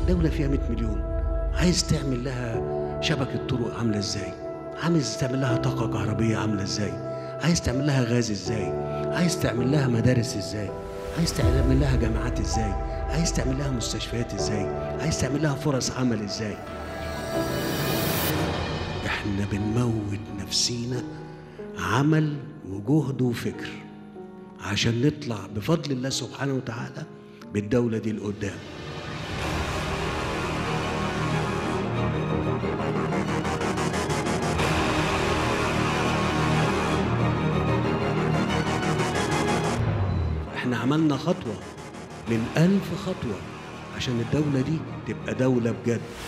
دولة فيها 100 مليون عايز تعمل لها شبكة طرق عاملة ازاي عايز تعمل لها طاقة كهربية عاملة ازاي عايز تعمل لها غاز ازاي عايز تعمل لها مدارس ازاي عايز تعمل لها جامعات ازاي عايز تعمل لها مستشفيات ازاي عايز تعمل لها فرص عمل ازاي احنا بنموت نفسينا عمل وجهد وفكر عشان نطلع بفضل الله سبحانه وتعالى بالدولة دي لقدام احنا عملنا خطوة من ألف خطوة عشان الدولة دي تبقى دولة بجد